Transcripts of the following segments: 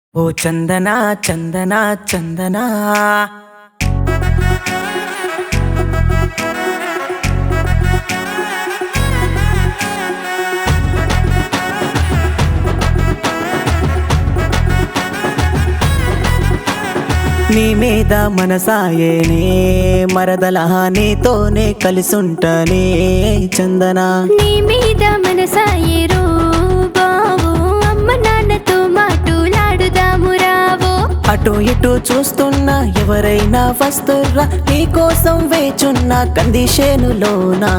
ఓ చందనా చందనా చందనా నీ మీద మనసాయేనే మరదల నీతోనే కలిసుంటానే చందనా నీ మీద మనసాయేరో బావో అమ్మ నాన్నతో మాటలాడుదాము రావో అటు ఇటు చూస్తున్నా ఎవరైనా వస్తుర్రా నీకోసం వేచున్న కందిశేనులోనా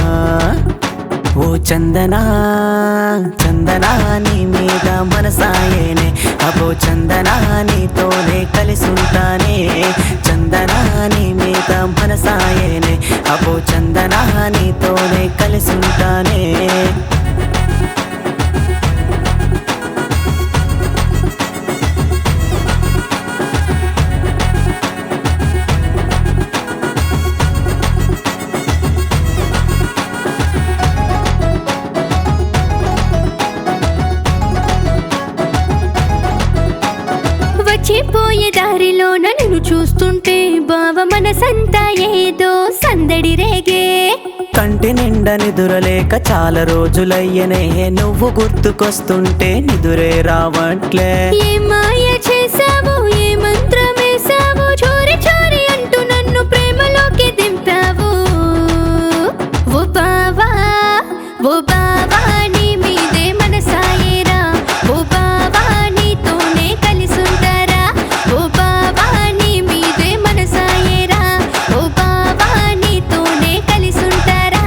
ఓ చందనా చందనా నీ మీద మనసాయేనే అబో చందనా నీతోనే కలిసుంటానే చందనా నీ మీద మనసాయేనే అబో చందనా నీతోనే కలిసుంటానే వచ్చిపోయే దారిలోన నిన్ను చూస్తుంటే బావ మనసంతా ఏదో సందడి రేగే కంటి నిండా నిదురలేక చాలా రోజులయ్యనే నువ్వు గుర్తుకొస్తుంటే నిదురే రావట్లే ఏ మాయ చేసావు ఏ మంత్రమేసావు చోరి చోరి అంటూ నన్ను ప్రేమలోకి దింపావు ఓ బావా ఓ బావా నీ మీదే మనసాయేరా ఓ బావా నీతోనే కలిసుంటారా ఓ బావా నీ మీదే మనసాయేరా ఓ బావా నీతోనే కలిసుంటారా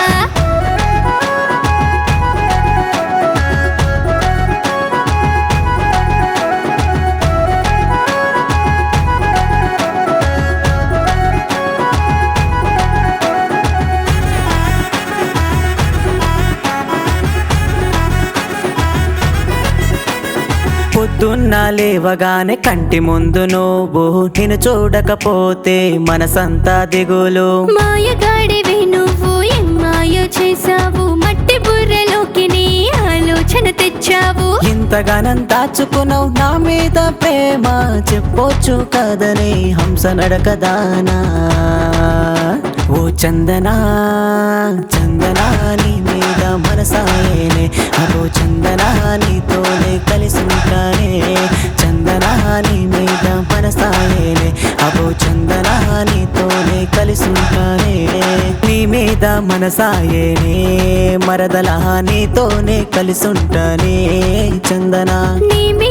పొద్దున్న లేవగానే కంటి ముందు నువ్వు నిన్ను చూడకపోతే మనసంతా దిగులు మాయగాడివి నువ్వు ఏం మాయ చేసావు మట్టి బుర్రలోకి నీ ఆలోచన తెచ్చావు ఇంతగానం దాచుకున్నావు నా మీద ప్రేమ చెప్పొచ్చు కదనే హంస నడకదానా ఓ చందనా చందనా నీ మీద మనసాయేనే అగో చందనా నీతోనే కలిసుంటానే చందనా నీ మీద మనసాయేనే అగో చందనా నీతోనే కలిసుంటానే నీ మీద మనసాయేనే మరదల నీతోనే కలిసుంటానే చందనా నీ